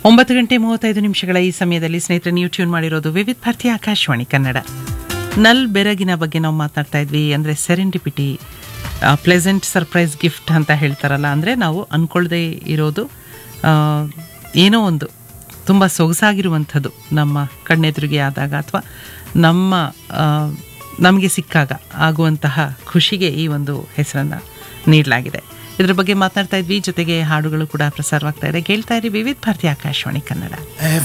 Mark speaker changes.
Speaker 1: ಒಂಬತ್ತು ಗಂಟೆ ಮೂವತ್ತೈದು ನಿಮಿಷಗಳ ಈ ಸಮಯದಲ್ಲಿ ಸ್ನೇಹಿತರೆ ನೀವು ಟ್ಯೂನ್ ಮಾಡಿರೋದು ವಿವಿಧ ಭಾರತಿ ಆಕಾಶವಾಣಿ ಕನ್ನಡ ನಲ್ ಬೆರಗಿನ ಬಗ್ಗೆ ನಾವು ಮಾತಾಡ್ತಾ ಇದ್ವಿ ಅಂದರೆ ಸೆರೆಂಡಿಪಿಟಿ ಪ್ಲೆಸೆಂಟ್ ಸರ್ಪ್ರೈಸ್ ಗಿಫ್ಟ್ ಅಂತ ಹೇಳ್ತಾರಲ್ಲ ಅಂದರೆ ನಾವು ಅಂದ್ಕೊಳ್ದೇ ಇರೋದು ಆ, ಏನೋ ಒಂದು ತುಂಬ ಸೊಗಸಾಗಿರುವಂಥದ್ದು ನಮ್ಮ ಕಣ್ಣೆದುರಿಗೆ ಆದಾಗ ಅಥವಾ ನಮ್ಮ ಆ, ನಮಗೆ ಸಿಕ್ಕಾಗ ಆಗುವಂತಹ ಖುಷಿಗೆ ಈ ಒಂದು ಹೆಸರನ್ನು ನೀಡಲಾಗಿದೆ ಇದರ ಬಗ್ಗೆ ಮಾತನಾಡ್ತಾ ಇದ್ವಿ ಜೊತೆಗೆ ಹಾಡುಗಳು ಕೂಡ ಪ್ರಸಾರವಾಗ್ತಾ ಇದೆ ಕೇಳ್ತಾ ಇರಿ ವಿವಿಧ ಭಾರತಿ ಆಕಾಶವಾಣಿ ಕನ್ನಡ